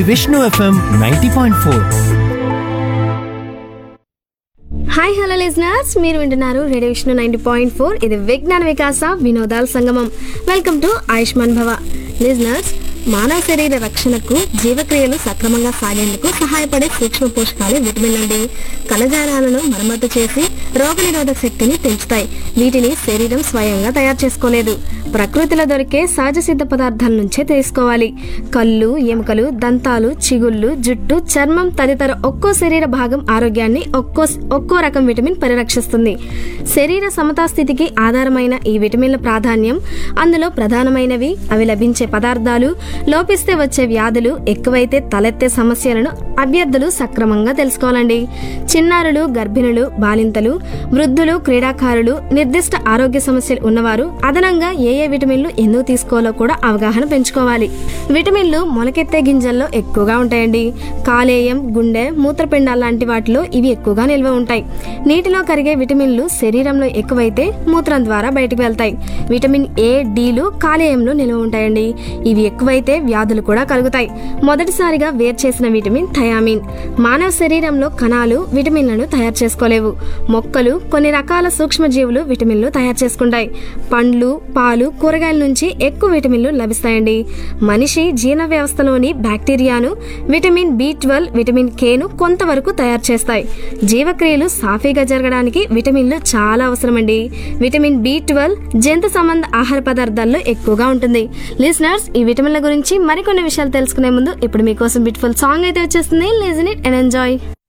Vishnu FM ninety point four hi hello listeners మీరు వింటున్నారు radio Vishnu ninety point four ఇది విజ్ఞాన వికాస వినోదాల సంగమం వెల్కమ్ టు ఆయుష్మాన్ భవ లిజనర్స్ మానవ శరీర రక్షణకు జీవక్రియలు సక్రమంగా సాగేందుకు సహాయపడే సూక్ష్మ పోషకాలు విటమిన్ అండి కణజాలాలను మరమ్మతు చేసి రోగనిరోధక శక్తిని పెంచుతాయి వీటిని శరీరం స్వయంగా తయారు చేసుకోలేదు ప్రకృతిలో దొరికే సహజ సిద్ధ పదార్థాల నుంచే తీసుకోవాలి కళ్ళు ఎముకలు దంతాలు చిగుళ్ళు జుట్టు చర్మం తదితర ఒక్కో శరీర భాగం ఆరోగ్యాన్ని ఒక్కో ఒక్కో రకం విటమిన్ పరిరక్షిస్తుంది శరీర సమతా స్థితికి ఆధారమైన ఈ విటమిన్ల ప్రాధాన్యం అందులో ప్రధానమైనవి అవి లభించే పదార్థాలు లోపిస్తే వచ్చే వ్యాధులు ఎక్కువైతే తలెత్తే సమస్యలను అభ్యర్థులు సక్రమంగా తెలుసుకోవాలండి చిన్నారులు గర్భిణులు బాలింతలు వృద్ధులు క్రీడాకారులు నిర్దిష్ట ఆరోగ్య సమస్యలు ఉన్నవారు అదనంగా ఏ ఏ విటమిన్లు ఎందుకు తీసుకోవాలో కూడా అవగాహన పెంచుకోవాలి విటమిన్లు మొలకెత్తే గింజల్లో ఎక్కువగా ఉంటాయండి కాలేయం గుండె మూత్రపిండాల లాంటి వాటిలో ఇవి ఎక్కువగా నిల్వ ఉంటాయి నీటిలో కరిగే విటమిన్లు శరీరంలో ఎక్కువైతే మూత్రం ద్వారా బయటకు వెళ్తాయి విటమిన్ ఏ డీలు కాలేయంలో నిల్వ ఉంటాయండి ఇవి ఎక్కువైతే వ్యాధులు కూడా కలుగుతాయి మొదటిసారిగా వేరు చేసిన విటమిన్ థయామిన్ మానవ శరీరంలో కణాలు విటమిన్లను తయారు చేసుకోలేవు మొక్కలు కొన్ని రకాల సూక్ష్మజీవులు విటమిన్లు తయారు చేసుకుంటాయి పండ్లు పాలు కూరగాయల నుంచి ఎక్కువ విటమిన్లు లభిస్తాయండి మనిషి జీర్ణ వ్యవస్థలోని బ్యాక్టీరియాను విటమిన్ బి ట్వెల్వ్ విటమిన్ కేను కొంతవరకు తయారు చేస్తాయి జీవక్రియలు సాఫీగా జరగడానికి విటమిన్లు చాలా అవసరమండి విటమిన్ బి ట్వెల్వ్ జంతు సంబంధ ఆహార పదార్థాల్లో ఎక్కువగా ఉంటుంది లిసనర్స్ ఈ విటమిన్ల గురించి మరికొన్ని విషయాలు తెలుసుకునే ముందు ఇప్పుడు మీకోసం బ్యూటిఫుల్ సాంగ్ అయితే వచ్చేస్తుంది లిజన్ ఇట్ అండ్ ఎంజాయ్